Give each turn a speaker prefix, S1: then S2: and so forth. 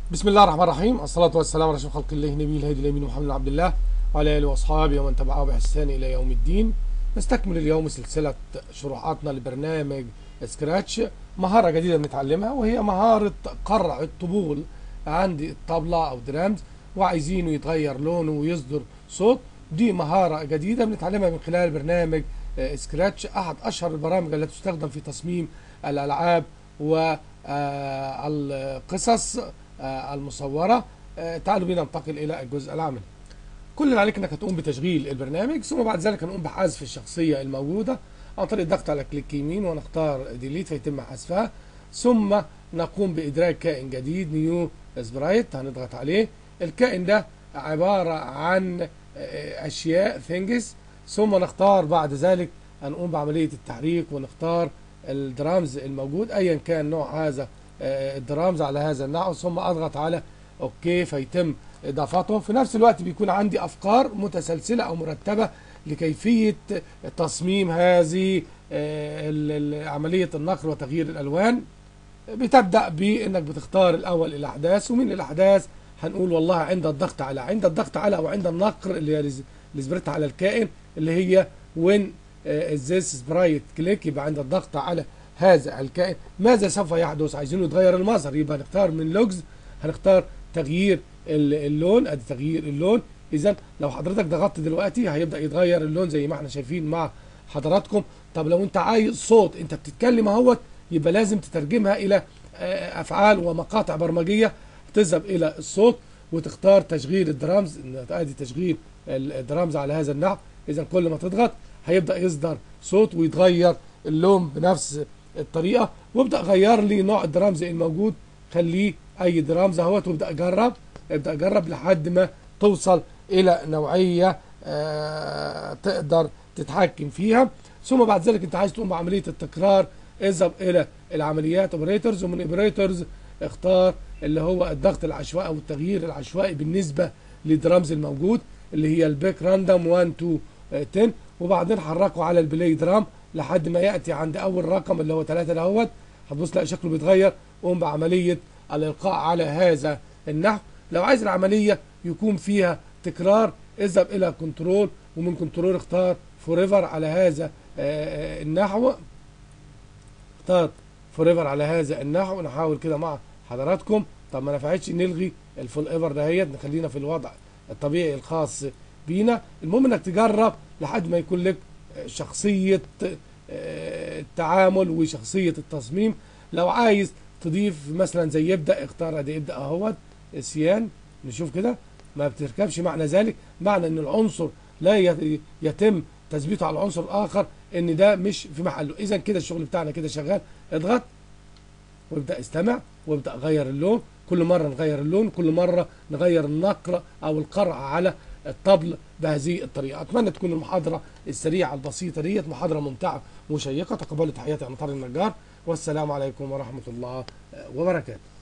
S1: بسم الله الرحمن الرحيم الصلاة والسلام على رسول خلق الله نبي الهادي الأمين محمد بن عبد الله وعلى آله وأصحابه ومن تبعه بإحسان إلى يوم الدين نستكمل اليوم سلسلة شروحاتنا لبرنامج سكراتش مهارة جديدة بنتعلمها وهي مهارة قرع الطبول عند الطبلة أو درامز وعايزينه يتغير لونه ويصدر صوت دي مهارة جديدة بنتعلمها من خلال برنامج سكراتش أحد أشهر البرامج التي تستخدم في تصميم الألعاب والقصص المصورة تعالوا بينا ننتقل إلى الجزء العملي كل اللي عليك انك هتقوم بتشغيل البرنامج ثم بعد ذلك هنقوم بحذف الشخصية الموجودة عن طريق الضغط على كليك يمين ونختار ديليت فيتم حذفها ثم نقوم بإدراك كائن جديد نيو سبرايت هنضغط عليه الكائن ده عبارة عن أشياء ثينجز ثم نختار بعد ذلك هنقوم بعملية التحريك ونختار الدرامز الموجود أيا كان نوع هذا الدرامز على هذا النحو ثم أضغط على أوكي فيتم إضافتهم في نفس الوقت بيكون عندي أفكار متسلسلة أو مرتبة لكيفية تصميم هذه عملية النقر وتغيير الألوان بتبدأ بأنك بتختار الأول الأحداث ومن الأحداث هنقول والله عند الضغط على عند الضغط على أو عند النقر اللي هي السبريت على الكائن اللي هي وين ذيس سبرايت كليك يبقى عند الضغط على هذا الكائن ماذا سوف يحدث عايزينه يتغير المظهر يبقى هنختار من لوجز هنختار تغيير اللون ادي تغيير اللون اذا لو حضرتك ضغطت دلوقتي هيبدا يتغير اللون زي ما احنا شايفين مع حضراتكم طب لو انت عايز صوت انت بتتكلم اهوت يبقى لازم تترجمها الى افعال ومقاطع برمجيه تذهب الى الصوت وتختار تشغيل الدرامز ادي تشغيل الدرامز على هذا النحو اذا كل ما تضغط هيبدا يصدر صوت ويتغير اللون بنفس الطريقه وابدا غير لي نوع الدرامز الموجود خليه اي درامز اهوت وابدا اجرب ابدا اجرب لحد ما توصل الى نوعيه آه تقدر تتحكم فيها ثم بعد ذلك انت عايز تقوم بعمليه التكرار اذهب الى العمليات اوبريتورز ومن اوبريتورز اختار اللي هو الضغط العشوائي او التغيير العشوائي بالنسبه للدرامز الموجود اللي هي البيك راندوم 1 2 10 وبعدين حركه على البلاي درام لحد ما ياتي عند اول رقم اللي هو 3 دهوت هتبص تلاقي شكله بيتغير قوم بعمليه الالقاء على هذا النحو لو عايز العمليه يكون فيها تكرار اذهب الى كنترول ومن كنترول اختار فوريفر على هذا النحو اختار فوريفر على هذا النحو نحاول كده مع حضراتكم طب ما نفعتش نلغي الفول ايفر دهيت نخلينا في الوضع الطبيعي الخاص بينا المهم انك تجرب لحد ما يكون لك شخصيه التعامل وشخصيه التصميم لو عايز تضيف مثلا زي يبدا اختار ادي ابدا اهوت سيان نشوف كده ما بتركبش معنى ذلك معنى ان العنصر لا يتم تثبيته على العنصر الاخر ان ده مش في محله اذا كده الشغل بتاعنا كده شغال اضغط وابدا استمع وابدا غير اللون كل مره نغير اللون كل مره نغير النقر او القرع على الطبل بهذه الطريقه اتمنى تكون المحاضره السريعه البسيطه ديت محاضره ممتعه وشيقه تقبلوا تحياتي انطار النجار والسلام عليكم ورحمه الله وبركاته